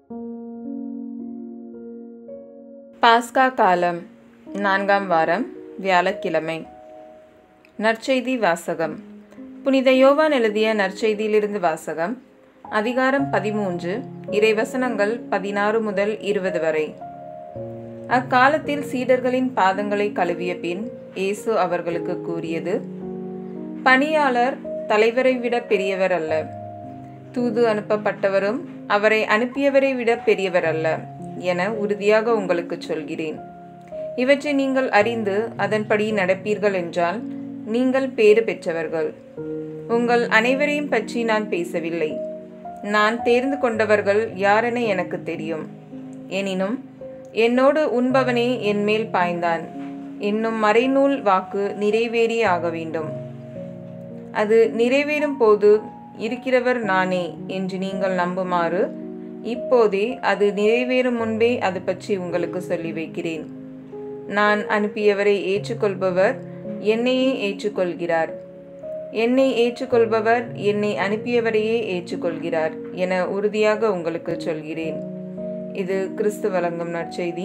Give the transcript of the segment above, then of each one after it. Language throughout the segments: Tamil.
பாஸ்கா காலம் நான்காம் வாரம் வியாழக்கிழமை நற்செய்தி வாசகம் புனித யோவான் எழுதிய நற்செய்தியிலிருந்து வாசகம் அதிகாரம் பதிமூன்று இறைவசனங்கள் பதினாறு முதல் இருபது வரை அக்காலத்தில் சீடர்களின் பாதங்களை கழுவிய பின் இயேசு அவர்களுக்கு கூறியது பணியாளர் தலைவரை விட பெரியவர் அல்ல தூது அனுப்பப்பட்டவரும் அவரை அனுப்பியவரை விட பெரியவர் அல்ல என உறுதியாக உங்களுக்கு சொல்கிறேன் இவற்றை நீங்கள் அறிந்து அதன்படி நடப்பீர்கள் என்றால் நீங்கள் பேறு பெற்றவர்கள் உங்கள் அனைவரையும் பற்றி நான் பேசவில்லை நான் தேர்ந்து கொண்டவர்கள் யாரென எனக்கு தெரியும் எனினும் என்னோடு உண்பவனே என் மேல் பாய்ந்தான் என்னும் மறைநூல் வாக்கு நிறைவேறியே ஆக வேண்டும் அது நிறைவேறும் போது இருக்கிறவர் நானே என்று நீங்கள் நம்புமாறு இப்போதே அது நிறைவேறும் முன்பே அது பற்றி உங்களுக்கு சொல்லி வைக்கிறேன் நான் அனுப்பியவரை ஏற்றுக்கொள்பவர் என்னையே ஏற்றுக்கொள்கிறார் என்னை ஏற்றுக்கொள்பவர் என்னை அனுப்பியவரையே ஏற்றுக்கொள்கிறார் என உறுதியாக உங்களுக்கு சொல்கிறேன் இது கிறிஸ்து வழங்கும் நற்செய்தி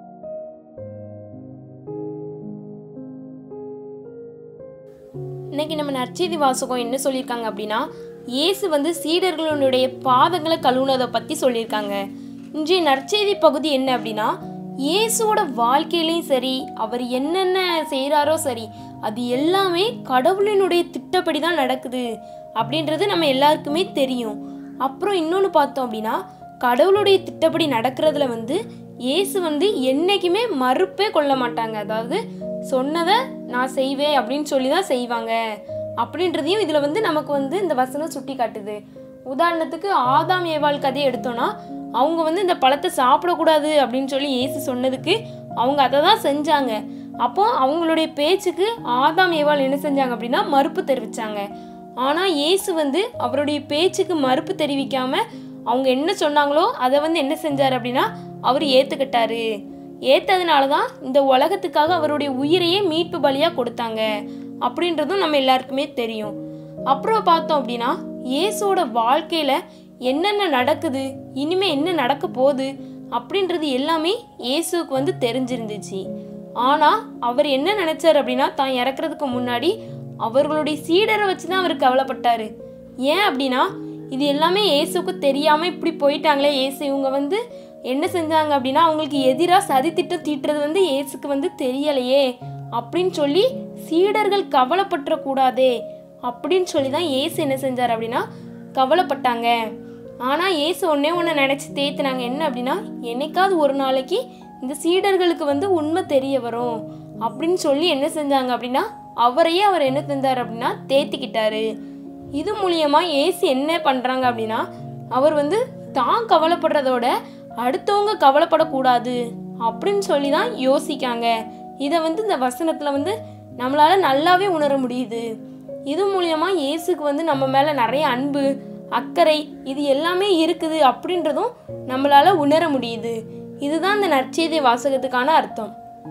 இன்னைக்கு நம்ம நற்செய்தி வாசகம் என்ன சொல்லியிருக்காங்க அப்படின்னா இயேசு வந்து சீடர்களுடைய பாதங்களை கழுவுனதை பற்றி சொல்லியிருக்காங்க இன்றைய நற்செய்தி பகுதி என்ன அப்படின்னா இயேசுவோட வாழ்க்கையிலையும் சரி அவர் என்னென்ன செய்கிறாரோ சரி அது எல்லாமே கடவுளினுடைய திட்டப்படி தான் நடக்குது அப்படின்றது நம்ம எல்லாருக்குமே தெரியும் அப்புறம் இன்னொன்று பார்த்தோம் அப்படின்னா கடவுளுடைய திட்டப்படி நடக்கிறதுல வந்து இயேசு வந்து என்னைக்குமே மறுப்பே கொள்ள மாட்டாங்க அதாவது சொன்னதை நான் செய்வேன் அப்படின்னு சொல்லி தான் செய்வாங்க அப்படின்றதையும் இதில் வந்து நமக்கு வந்து இந்த வசனம் சுட்டி காட்டுது உதாரணத்துக்கு ஆதாம் ஏவாள் கதையை எடுத்தோன்னா அவங்க வந்து இந்த பழத்தை சாப்பிடக்கூடாது அப்படின்னு சொல்லி இயேசு சொன்னதுக்கு அவங்க அதை தான் செஞ்சாங்க அப்போ அவங்களுடைய பேச்சுக்கு ஆதாம் ஏவாள் என்ன செஞ்சாங்க அப்படின்னா மறுப்பு தெரிவிச்சாங்க ஆனால் இயேசு வந்து அவருடைய பேச்சுக்கு மறுப்பு தெரிவிக்காம அவங்க என்ன சொன்னாங்களோ அதை வந்து என்ன செஞ்சார் அப்படின்னா அவர் ஏற்றுக்கிட்டாரு ஏற்றதுனால தான் இந்த உலகத்துக்காக அவருடைய உயிரையே மீட்பு பலியாக கொடுத்தாங்க அப்படின்றதும் நம்ம எல்லாருக்குமே தெரியும் அப்புறம் பார்த்தோம் அப்படின்னா இயேசுவோட வாழ்க்கையில் என்னென்ன நடக்குது இனிமே என்ன நடக்க போகுது அப்படின்றது எல்லாமே இயேசுவுக்கு வந்து தெரிஞ்சிருந்துச்சு ஆனால் அவர் என்ன நினைச்சார் அப்படின்னா தான் இறக்குறதுக்கு முன்னாடி அவர்களுடைய சீடரை வச்சு தான் அவர் கவலைப்பட்டாரு ஏன் அப்படின்னா இது எல்லாமே இயேசுக்கு தெரியாமல் இப்படி போயிட்டாங்களே இயேசு இவங்க வந்து என்ன செஞ்சாங்க அப்படின்னா அவங்களுக்கு எதிராக சதி திட்டம் தீட்டுறது வந்து இயேசுக்கு வந்து தெரியலையே அப்படின்னு சொல்லி சீடர்கள் கவலைப்பட்டுறக்கூடாதே அப்படின்னு சொல்லி தான் இயேசு என்ன செஞ்சார் அப்படின்னா கவலைப்பட்டாங்க ஆனால் இயேசு ஒன்றே ஒன்று நினச்சி தேத்துனாங்க என்ன அப்படின்னா என்னைக்காவது ஒரு நாளைக்கு இந்த சீடர்களுக்கு வந்து உண்மை தெரிய வரும் அப்படின்னு சொல்லி என்ன செஞ்சாங்க அப்படின்னா அவரையே அவர் என்ன செஞ்சார் அப்படின்னா தேத்திக்கிட்டாரு இது மூலியமா இயேசு என்ன பண்ணுறாங்க அப்படின்னா அவர் வந்து தான் கவலைப்படுறதோட அடுத்தவங்க கவலைப்படக்கூடாது அப்படின்னு சொல்லி தான் யோசிக்காங்க இதை வந்து இந்த வசனத்தில் வந்து நம்மளால நல்லாவே உணர முடியுது இது மூலியமா இயேசுக்கு வந்து நம்ம மேலே நிறைய அன்பு அக்கறை இது எல்லாமே இருக்குது அப்படின்றதும் நம்மளால உணர முடியுது இதுதான் இந்த நற்செய்தி வாசகத்துக்கான அர்த்தம்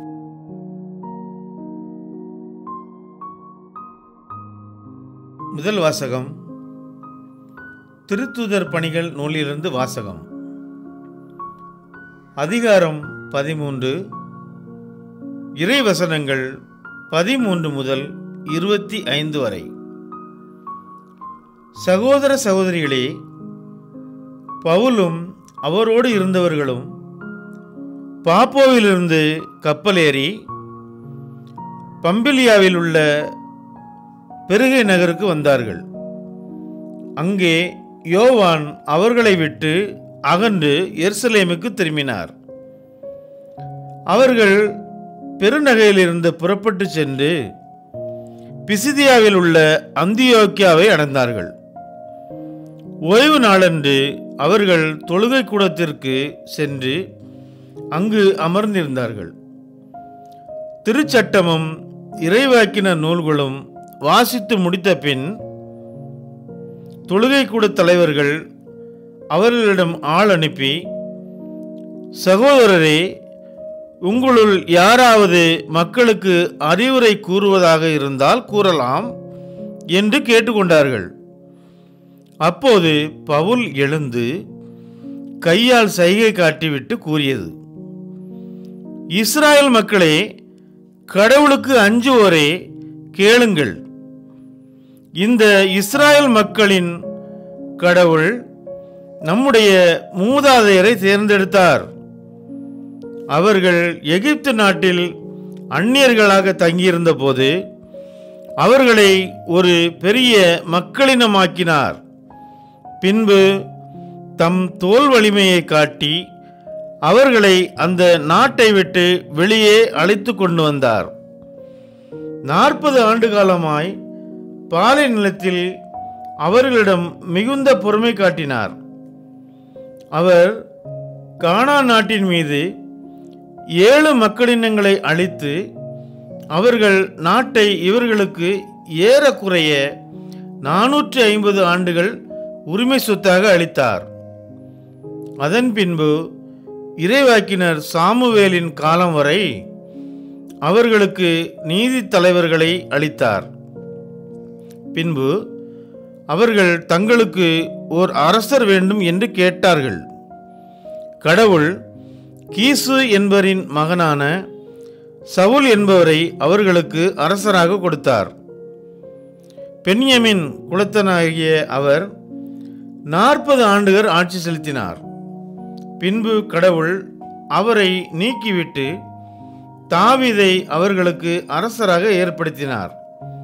முதல் வாசகம் திருத்துதர் பணிகள் நூலிலிருந்து வாசகம் அதிகாரம் பதிமூன்று இறைவசனங்கள் பதிமூன்று முதல் இருபத்தி ஐந்து வரை சகோதர சகோதரிகளே பவுலும் அவரோடு இருந்தவர்களும் பாப்போவிலிருந்து கப்பலேறி பம்பிலியாவில் உள்ள பெருகை நகருக்கு வந்தார்கள் அங்கே யோவான் அவர்களை விட்டு அகன்று எருசலேமுக்கு திரும்பினார் அவர்கள் பெருநகையிலிருந்து புறப்பட்டு சென்று பிசிதியாவில் உள்ள அந்தியோக்கியாவை அடைந்தார்கள் ஓய்வு நாளன்று அவர்கள் தொழுகை கூடத்திற்கு சென்று அங்கு அமர்ந்திருந்தார்கள் திருச்சட்டமும் இறைவாக்கின நூல்களும் வாசித்து முடித்த பின் தொழுகை கூட தலைவர்கள் அவர்களிடம் ஆள் அனுப்பி சகோதரரே உங்களுள் யாராவது மக்களுக்கு அறிவுரை கூறுவதாக இருந்தால் கூறலாம் என்று கேட்டுக்கொண்டார்கள் அப்போது பவுல் எழுந்து கையால் சைகை காட்டிவிட்டு கூறியது இஸ்ராயல் மக்களே கடவுளுக்கு அஞ்சுவோரே கேளுங்கள் இந்த இஸ்ராயல் மக்களின் கடவுள் நம்முடைய மூதாதையரை தேர்ந்தெடுத்தார் அவர்கள் எகிப்து நாட்டில் அந்நியர்களாக தங்கியிருந்த போது அவர்களை ஒரு பெரிய மக்களினமாக்கினார் பின்பு தம் தோல் வலிமையை காட்டி அவர்களை அந்த நாட்டை விட்டு வெளியே அழைத்து கொண்டு வந்தார் நாற்பது ஆண்டு காலமாய் பாலை நிலத்தில் அவர்களிடம் மிகுந்த பொறுமை காட்டினார் அவர் கானா நாட்டின் மீது ஏழு மக்களினங்களை அழித்து அவர்கள் நாட்டை இவர்களுக்கு ஏறக்குறைய நானூற்றி ஐம்பது ஆண்டுகள் உரிமை சொத்தாக அளித்தார் அதன் பின்பு இறைவாக்கினர் சாமுவேலின் காலம் வரை அவர்களுக்கு நீதி தலைவர்களை அளித்தார் பின்பு அவர்கள் தங்களுக்கு ஓர் அரசர் வேண்டும் என்று கேட்டார்கள் கடவுள் கீசு என்பவரின் மகனான சவுல் என்பவரை அவர்களுக்கு அரசராக கொடுத்தார் பென்யமின் குலத்தனாகிய அவர் நாற்பது ஆண்டுகள் ஆட்சி செலுத்தினார் பின்பு கடவுள் அவரை நீக்கிவிட்டு தாவீதை அவர்களுக்கு அரசராக ஏற்படுத்தினார்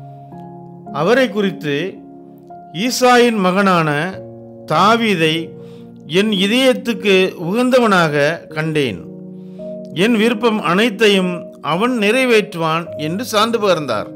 அவரை குறித்து ஈசாயின் மகனான தாவீதை என் இதயத்துக்கு உகந்தவனாக கண்டேன் என் விருப்பம் அனைத்தையும் அவன் நிறைவேற்றுவான் என்று சான்று பகர்ந்தார்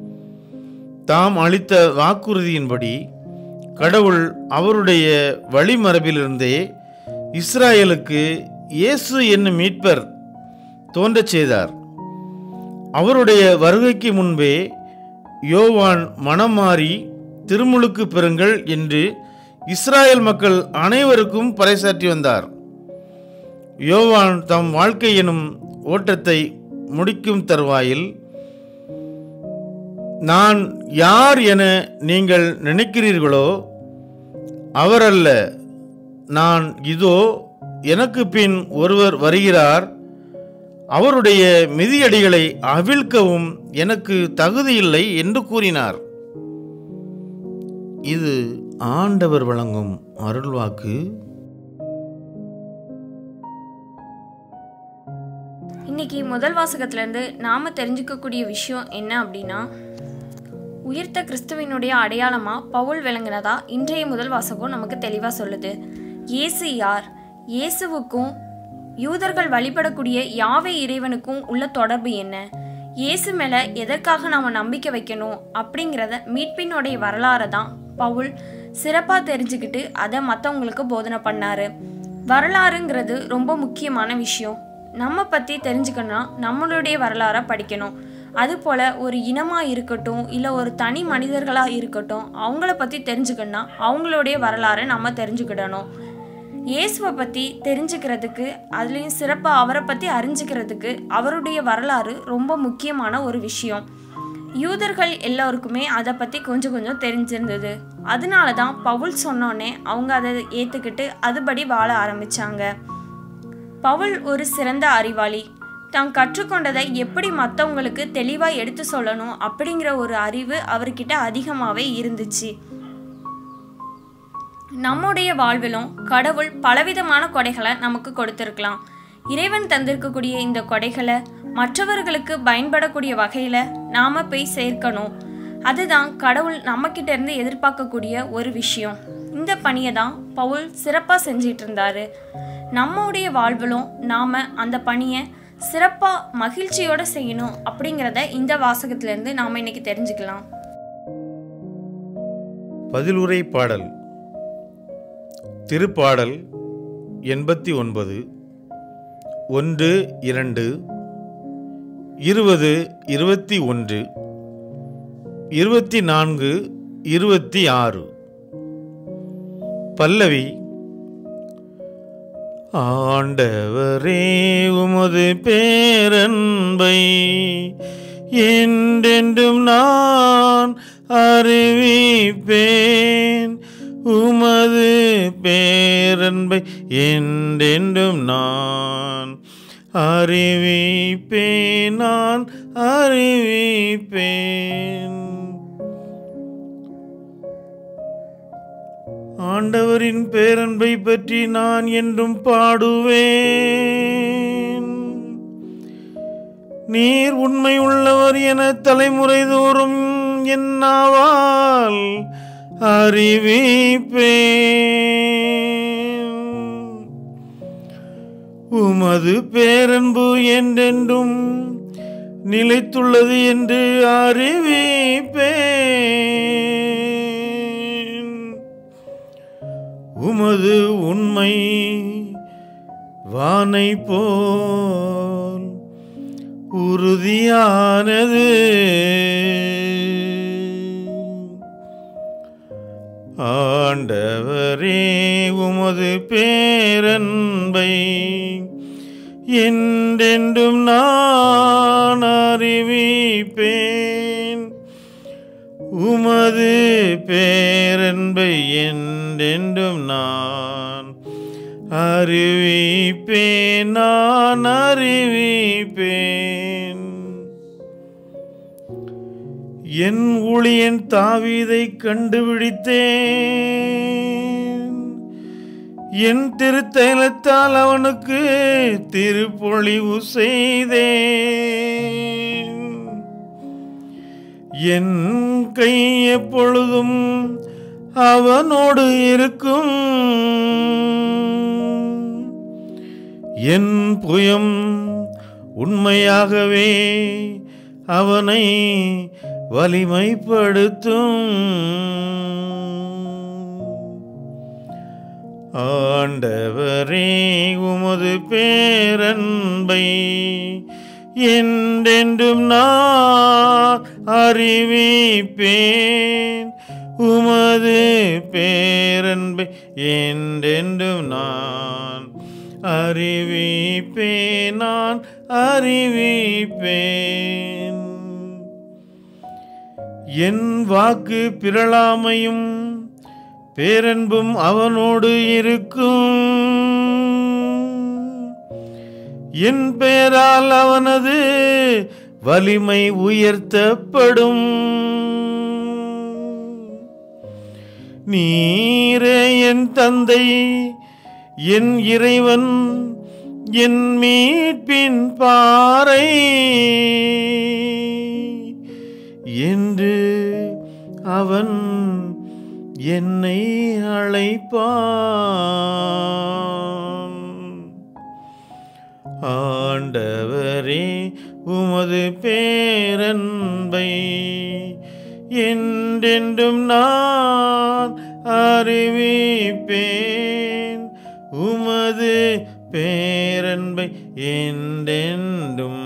தாம் அளித்த வாக்குறுதியின்படி கடவுள் அவருடைய வழிமரபிலிருந்தே இஸ்ராயலுக்கு இயேசு என்னும் மீட்பர் தோன்றச் செய்தார் அவருடைய வருகைக்கு முன்பே யோவான் மனம் மாறி திருமுழுக்கு பெறுங்கள் என்று இஸ்ராயல் மக்கள் அனைவருக்கும் பறைசாற்றி வந்தார் யோவான் தம் வாழ்க்கை எனும் ஓட்டத்தை முடிக்கும் தருவாயில் நான் யார் என நீங்கள் நினைக்கிறீர்களோ அவரல்ல நான் இதோ எனக்கு பின் ஒருவர் வருகிறார் அவருடைய மிதியடிகளை அவிழ்க்கவும் எனக்கு தகுதியில்லை என்று கூறினார் இது ஆண்டவர் வழங்கும் அருள்வாக்கு இன்னைக்கு முதல் வாசகத்திலேருந்து நாம் தெரிஞ்சுக்கக்கூடிய விஷயம் என்ன அப்படின்னா உயிர்த்த கிறிஸ்துவினுடைய அடையாளமாக பவுல் விளங்கினதா இன்றைய முதல் வாசகம் நமக்கு தெளிவாக சொல்லுது இயேசு யார் இயேசுவுக்கும் யூதர்கள் வழிபடக்கூடிய யாவை இறைவனுக்கும் உள்ள தொடர்பு என்ன இயேசு மேலே எதற்காக நாம் நம்பிக்கை வைக்கணும் அப்படிங்கிறத மீட்பினுடைய வரலாறை தான் பவுல் சிறப்பாக தெரிஞ்சுக்கிட்டு அதை மற்றவங்களுக்கு போதனை பண்ணாரு வரலாறுங்கிறது ரொம்ப முக்கியமான விஷயம் நம்ம பற்றி தெரிஞ்சுக்கணும்னா நம்மளுடைய வரலாறை படிக்கணும் அதுபோல் ஒரு இனமாக இருக்கட்டும் இல்லை ஒரு தனி மனிதர்களாக இருக்கட்டும் அவங்கள பற்றி தெரிஞ்சுக்கணும்னா அவங்களுடைய வரலாறை நம்ம தெரிஞ்சுக்கிடணும் இயேசுவை பற்றி தெரிஞ்சுக்கிறதுக்கு அதுலேயும் சிறப்பாக அவரை பற்றி அறிஞ்சுக்கிறதுக்கு அவருடைய வரலாறு ரொம்ப முக்கியமான ஒரு விஷயம் யூதர்கள் எல்லோருக்குமே அதை பற்றி கொஞ்சம் கொஞ்சம் தெரிஞ்சிருந்தது அதனால தான் பவுல் சொன்னோன்னே அவங்க அதை ஏற்றுக்கிட்டு அதுபடி வாழ ஆரம்பித்தாங்க பவுல் ஒரு சிறந்த அறிவாளி தான் கற்றுக்கொண்டதை எப்படி மற்றவங்களுக்கு தெளிவாக எடுத்து சொல்லணும் அப்படிங்கிற ஒரு அறிவு அவர்கிட்ட அதிகமாகவே இருந்துச்சு நம்முடைய வாழ்விலும் கடவுள் பலவிதமான கொடைகளை நமக்கு கொடுத்துருக்கலாம் இறைவன் தந்திருக்கக்கூடிய இந்த கொடைகளை மற்றவர்களுக்கு பயன்படக்கூடிய வகையில் நாம் போய் சேர்க்கணும் அதுதான் கடவுள் நம்மக்கிட்ட இருந்து எதிர்பார்க்கக்கூடிய ஒரு விஷயம் இந்த பணியை தான் பவுல் சிறப்பாக செஞ்சிட்டு இருந்தாரு நம்முடைய வாழ்விலும் நாம் அந்த பணியை சிறப்பாக மகிழ்ச்சியோடு செய்யணும் அப்படிங்கிறத இந்த வாசகத்திலேருந்து நாம் இன்னைக்கு தெரிஞ்சுக்கலாம் பதிலுரை பாடல் திருப்பாடல் எண்பத்தி ஒன்பது ஒன்று இரண்டு இருபது இருபத்தி ஒன்று இருபத்தி நான்கு இருபத்தி ஆறு பல்லவி ஆண்டவரே உமது பேரன்பை என்றென்றும் நான் அறிவிப்பேன் உமது பேரன்பை என்றென்றும் நான் அறிவிப்பேன் நான் அறிவிப்பேன் ஆண்டவரின் பேரன்பை பற்றி நான் என்றும் பாடுவேன் நீர் உண்மை உள்ளவர் என தலைமுறை தோறும் என்னாவால் அறிவிப்பேன் உமது பேரன்பு என்றென்றும் நிலைத்துள்ளது என்று அறிவிப்பேன் உமது உண்மை வானை போல் உறுதியானது ஆண்டவரே உமது பேரன்பை என்றென்றும் நான் அறிவிப்பேன் உமது பேரன்பை என்றென்றும் நான் அறிவிப்பேன் நான் அறிவிப்பேன் என் ஊழியன் தாவீதை கண்டுபிடித்தேன் என் திருத்தைலத்தால் அவனுக்கு திருப்பொழிவு செய்தேன் என் கை எப்பொழுதும் அவனோடு இருக்கும் என் புயம் உண்மையாகவே அவனை வலிமைப்படுத்தும் ஆண்டவரே உமது பேரன்பை என்றென்றும் நான் அறிவிப்பேன் உமது பேரன்பை என்றென்றும் நான் அறிவிப்பேன் நான் அறிவிப்பேன் என் வாக்கு பிறழாமையும் பேரன்பும் அவனோடு இருக்கும் என் பெயரால் அவனது வலிமை உயர்த்தப்படும் நீரே என் தந்தை என் இறைவன் என் மீட்பின் பாறை என்று அவன் என்னை அழைப்பான் ஆண்டவரே உமது பேரன்பை என்றென்றும் நான் அறிவிப்பேன் உமது பேரன்பை என்றென்றும்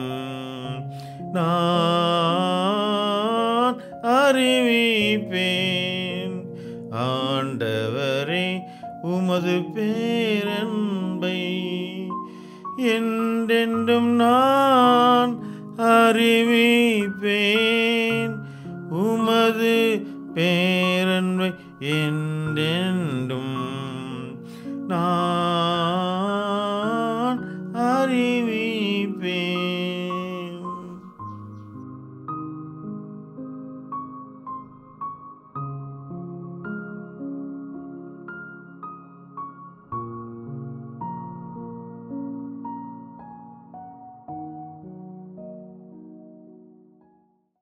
நான் அறிவிப்பேன் ஆண்டவரே உமது பேரன்பை என்றென்றும் நான் அறிவிப்பேன் உமது பேரன்பை என்றென்றும் நான்